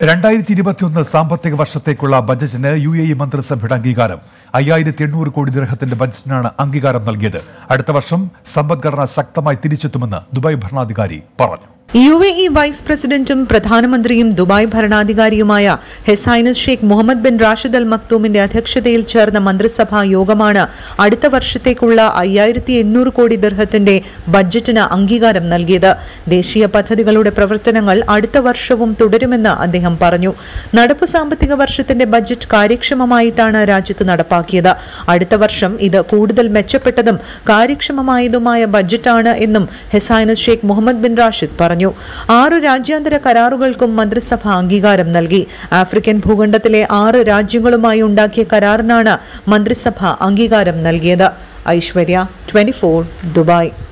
രണ്ടായിരത്തി ഇരുപത്തിയൊന്ന് സാമ്പത്തിക വർഷത്തേക്കുള്ള ബജറ്റിന് യു എ ഇ മന്ത്രിസഭയുടെ അംഗീകാരം അയ്യായിരത്തി എണ്ണൂറ് കോടി ദിർഹത്തിന്റെ ബജറ്റിനാണ് അംഗീകാരം നൽകിയത് അടുത്ത വർഷം സമ്പദ്ഘടന ശക്തമായി തിരിച്ചെത്തുമെന്ന് ദുബായ് ഭരണാധികാരി പറഞ്ഞു യു എ ഇ വൈസ് പ്രസിഡന്റും പ്രധാനമന്ത്രിയും ദുബായ് ഭരണാധികാരിയുമായ His Highness Sheikh Mohammed bin Rashid Al മക്തൂമിന്റെ അധ്യക്ഷതയിൽ ചേർന്ന മന്ത്രിസഭാ യോഗമാണ് അടുത്ത വർഷത്തേക്കുള്ള അയ്യായിരത്തി എണ്ണൂറ് കോടി ദിർഹത്തിന്റെ ബഡ്ജറ്റിന് അംഗീകാരം നൽകിയത് ദേശീയ പദ്ധതികളുടെ പ്രവർത്തനങ്ങൾ അടുത്ത വർഷവും തുടരുമെന്ന് അദ്ദേഹം പറഞ്ഞു നടപ്പ് സാമ്പത്തിക വർഷത്തിന്റെ ബജറ്റ് കാര്യക്ഷമമായിട്ടാണ് രാജ്യത്ത് നടപ്പാക്കിയത് അടുത്ത വർഷം ഇത് കൂടുതൽ മെച്ചപ്പെട്ടതും കാര്യക്ഷമമായതുമായ ബജറ്റാണ് എന്നും His Highness Sheikh Mohammed bin Rashid പറഞ്ഞു ആറ് രാജ്യാന്തര കരാറുകൾക്കും മന്ത്രിസഭ അംഗീകാരം നൽകി ആഫ്രിക്കൻ ഭൂഖണ്ഡത്തിലെ ആറ് രാജ്യങ്ങളുമായി ഉണ്ടാക്കിയ കരാറിനാണ് മന്ത്രിസഭ അംഗീകാരം നൽകിയത് ഐശ്വര്യ ട്വന്റി ദുബായ്